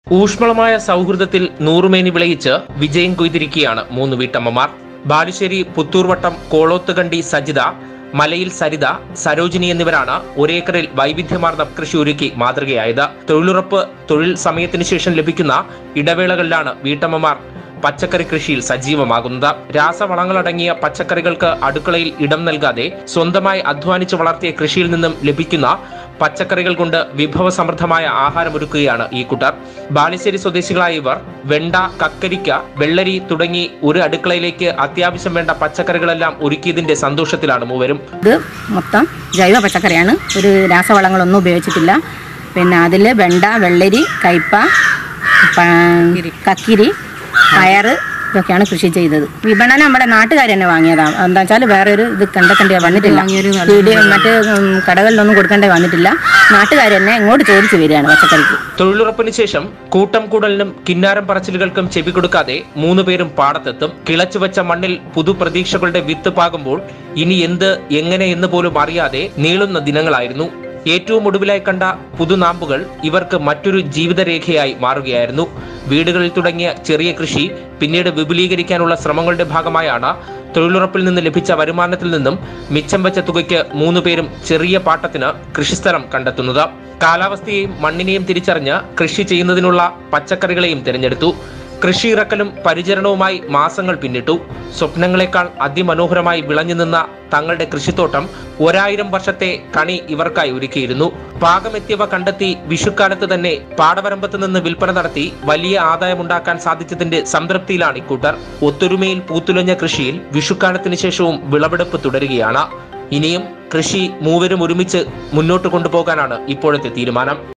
ഊഷ്മളമായ സൗഹൃദത്തിൽ നൂറുമേനി വിളയിച്ച് വിജയം കൊയ്തിരിക്കുകയാണ് മൂന്ന് വീട്ടമ്മമാർ ബാലുശ്ശേരി പുത്തൂർവട്ടം കോളോത്തുകണ്ടി സജിത മലയിൽ സരിത സരോജിനി എന്നിവരാണ് ഒരേക്കറിൽ വൈവിധ്യമാർന്ന കൃഷി ഒരുക്കി മാതൃകയായത് തൊഴിലുറപ്പ് തൊഴിൽ സമയത്തിന് ശേഷം ലഭിക്കുന്ന ഇടവേളകളിലാണ് വീട്ടമ്മമാർ പച്ചക്കറി കൃഷിയിൽ സജീവമാകുന്നത് രാസവളങ്ങളടങ്ങിയ പച്ചക്കറികൾക്ക് അടുക്കളയിൽ ഇടം നൽകാതെ സ്വന്തമായി അധ്വാനിച്ച് വളർത്തിയ കൃഷിയിൽ നിന്നും ലഭിക്കുന്ന പച്ചക്കറികൾ കൊണ്ട് വിഭവസമൃദ്ധമായ ആഹാരമൊരുക്കുകയാണ് ഈ കൂട്ടർ ബാലുശ്ശേരി സ്വദേശികളായ ഇവർ വെണ്ട കക്കരിക്ക വെള്ളരി തുടങ്ങി ഒരു അടുക്കളയിലേക്ക് അത്യാവശ്യം വേണ്ട പച്ചക്കറികളെല്ലാം ഒരുക്കിയതിന്റെ സന്തോഷത്തിലാണ് മൂവരും ഇത് മൊത്തം ജൈവ പച്ചക്കറിയാണ് ഒരു രാസവളങ്ങളൊന്നും ഉപയോഗിച്ചിട്ടില്ല പിന്നെ അതിൽ വെണ്ട വെള്ളരി കയ്പ പ- കക്കിരി പയറ് ഇതൊക്കെയാണ് കൃഷി ചെയ്തത് വിപണനം നമ്മുടെ നാട്ടുകാർ തന്നെ വാങ്ങിയതാണ് എന്താ വെച്ചാൽ വേറെ ഒരു ഇത് കണ്ടെത്തേണ്ടി വന്നിട്ടില്ല പീടിക മറ്റ് ഉം, കടകളിലൊന്നും കൊടുക്കേണ്ടി വന്നിട്ടില്ല നാട്ടുകാർ തന്നെ ഇങ്ങോട്ട് ചോദിച്ചു വരികയാണ് പച്ചക്കറിക്ക് തൊഴിലുറപ്പിന് ശേഷം കൂട്ടം കൂടലിനും കിന്നാരം പറച്ചിലുകൾക്കും ചെവി കൊടുക്കാതെ മൂന്ന് പേരും പാടത്തെത്തും കിളച്ചു വെച്ച മണ്ണിൽ പുതുപ്രതീക്ഷകളുടെ വിത്ത് പാകുമ്പോൾ ഇനി എന്ത് എങ്ങനെ എന്ന് പോലും അറിയാതെ നീളുന്ന ദിനങ്ങളായിരുന്നു ഏറ്റവും ഒടുവിലായി കണ്ട പുതുനാമ്പുകൾ ഇവർക്ക് മറ്റൊരു ജീവിതരേഖയായി മാറുകയായിരുന്നു വീടുകളിൽ തുടങ്ങിയ ചെറിയ കൃഷി പിന്നീട് വിപുലീകരിക്കാനുള്ള ശ്രമങ്ങളുടെ ഭാഗമായാണ് തൊഴിലുറപ്പിൽ നിന്ന് ലഭിച്ച വരുമാനത്തിൽ നിന്നും മിച്ചം വെച്ച തുകയ്ക്ക് മൂന്ന് പേരും ചെറിയ പാട്ടത്തിന് കൃഷിസ്ഥലം കണ്ടെത്തുന്നത് കാലാവസ്ഥയെയും മണ്ണിനെയും തിരിച്ചറിഞ്ഞ് കൃഷി ചെയ്യുന്നതിനുള്ള പച്ചക്കറികളെയും തിരഞ്ഞെടുത്തു കൃഷി ഇറക്കലും പരിചരണവുമായി മാസങ്ങൾ പിന്നിട്ടു സ്വപ്നങ്ങളെക്കാൾ അതിമനോഹരമായി വിളഞ്ഞു നിന്ന തങ്ങളുടെ കൃഷിത്തോട്ടം ഒരായിരം വർഷത്തെ കണി ഇവർക്കായി ഒരുക്കിയിരുന്നു പാകമെത്തിയവ കണ്ടെത്തി വിഷുക്കാലത്ത് തന്നെ പാടവരമ്പത്ത് നിന്ന് വിൽപ്പന നടത്തി വലിയ ആദായമുണ്ടാക്കാൻ സാധിച്ചതിന്റെ സംതൃപ്തിയിലാണ് ഇക്കൂട്ടർ ഒത്തൊരുമയിൽ പൂത്തുലഞ്ഞ കൃഷിയിൽ വിഷുക്കാലത്തിന് ശേഷവും വിളവെടുപ്പ് തുടരുകയാണ് ഇനിയും കൃഷി മൂവരും ഒരുമിച്ച് മുന്നോട്ട് കൊണ്ടുപോകാനാണ് ഇപ്പോഴത്തെ തീരുമാനം